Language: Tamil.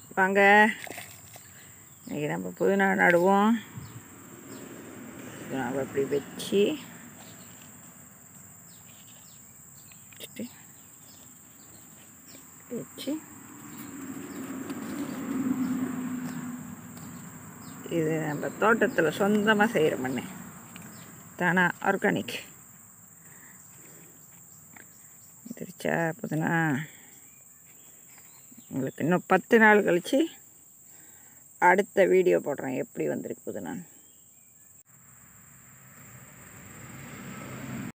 வாங்க இன்றைக்கி நம்ம புதினா நடுவோம் புதினாவை அப்படி வச்சு வச்சுட்டு வச்சு இது நம்ம தோட்டத்தில் சொந்தமாக செய்கிற மண்ணு தானா ஆர்கானிக் திருச்சா புதினா உங்களுக்கு இன்னும் பத்து நாள் கழித்து அடுத்த வீடியோ போடுறேன் எப்படி வந்திருக்கு புதினா